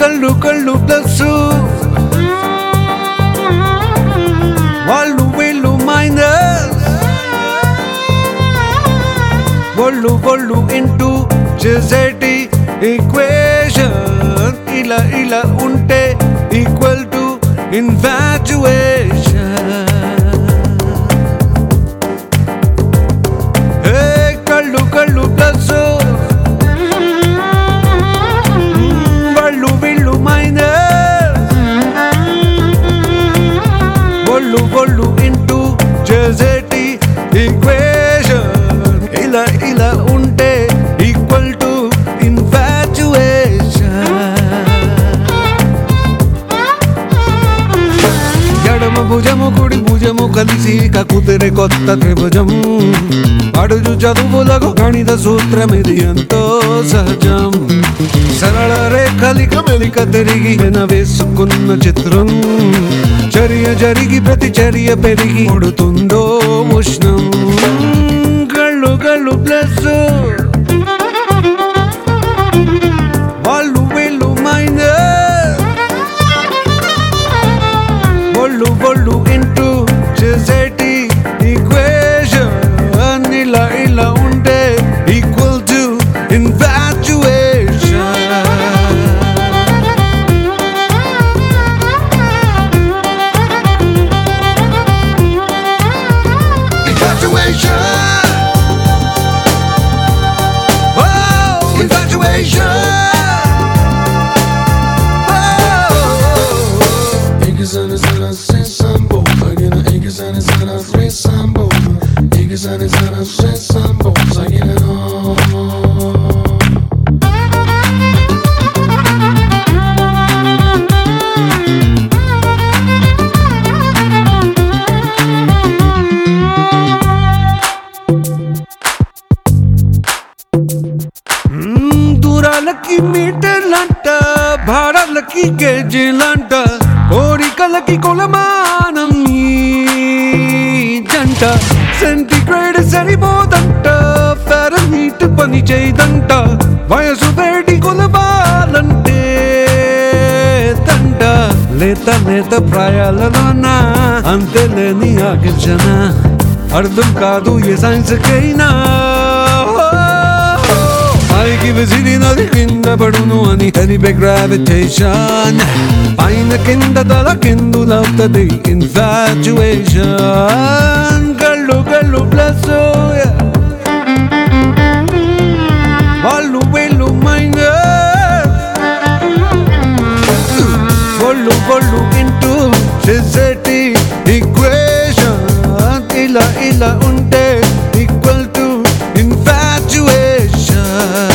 కళ్ళు కళ్ళు ప్లస్ వాళ్ళు వీళ్ళు మైనస్ ఒళ్ళు ఒళ్ళు ఇంటూ చేసేటి ఈక్వేషన్ ఇలా ఇలా ఉంటే ఈక్వల్ టు ఇన్ఫాచుయేషన్ ఏ కళ్ళు కళ్ళు ప్లస్ వాళ్ళు వీళ్ళు మైనస్ ఒళ్ళు ఒళ్ళు ఇంటూ చేసేటి ఈక్వేషన్ ఇలా ఇలా ఉంటే ఈక్వల్ టు ఇన్ఫాచుయేషన్ ఎడమ భుజము కుడి భుజము కలిసి కకుతిరే కొత్త త్రిభుజం అడుగు చదువులకు గణిత సూత్రం ఇది ఎంతో సహజం సరళ రేఖలిక మెలిక తిరిగి వేసుకున్న చిత్రం చర్య జరిగి ప్రతి చర్య పెరిగి ఉడుతుందో ఉష్ణం కళ్ళు కళ్ళు ప్లస్ వాళ్ళు వీళ్ళు మైనస్ ఒళ్ళు ఒళ్ళు ఇంటూ చేసేటి ఈక్వేషన్ ఇలా ఇలా ఉంటే equal to infatuation Infatuation. Oh, infatuation. Oh. İki sene sana sen sambo Sagina iki sene sana sen sambo İki sene sana sen sambo Sagina మ్మ్, దూరాలకి మీటర్లంట భారాలకి కేజీలంట కోరికలకి కొలమానం ఈ జంట సెంటిగ్రేడ్ సరిపోదంట ఫారెన్హీట్ పని చేయదంట వయసు వేడి కొలవాలంటే తంట లేత లేత ప్రాయాలలోన అంతే లేని ఆకించన అర్థం కాదు ఏ సైన్స్కైనా పైకి విసిరినది కింద పడును అని తెలిపే గ్రావిటేషన్ పైన కింద తల కిందులవుతుంది ఇన్ఫాచుయేషన్ కళ్ళు కళ్ళు ప్లస్ వాళ్ళు వీళ్ళు మైనస్ ఒళ్ళు ఒళ్ళు ఇంటూ చేసేటి ఈక్వేషన్ ఇలా ఇలా ఉంటే equal to infatuation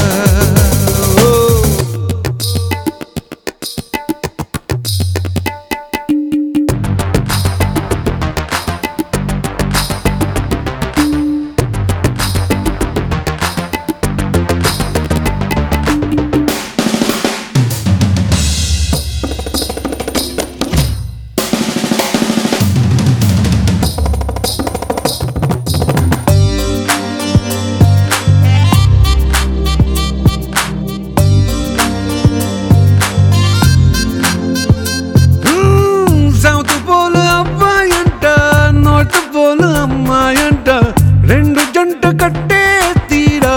south pole అబ్బాయంట నార్త్ పోల్ అమ్మాయంట రెండు జంట కట్టే తీరాలంట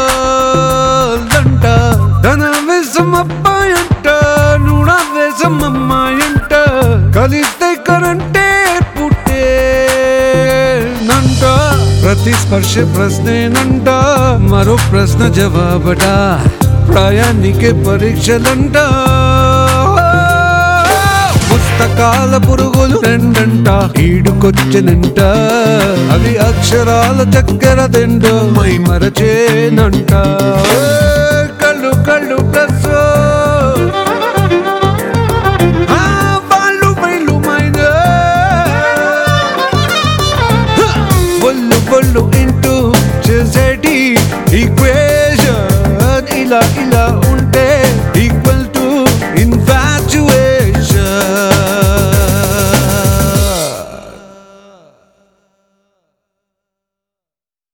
ధన వేసం అబ్బాయంట నూడ వేసం అమ్మాయంట కలిస్తే కరంటే పుట్టే నంట ప్రతి స్పర్శ ప్రశ్నేనంట మరో ప్రశ్న జవాబట ప్రయాణికే పరీక్షలంట పుస్తకాల పురుగులు రెండంట ఈడుకొచ్చినంట అవి అక్షరాల చక్కెర తింటూ మై మరచేనంట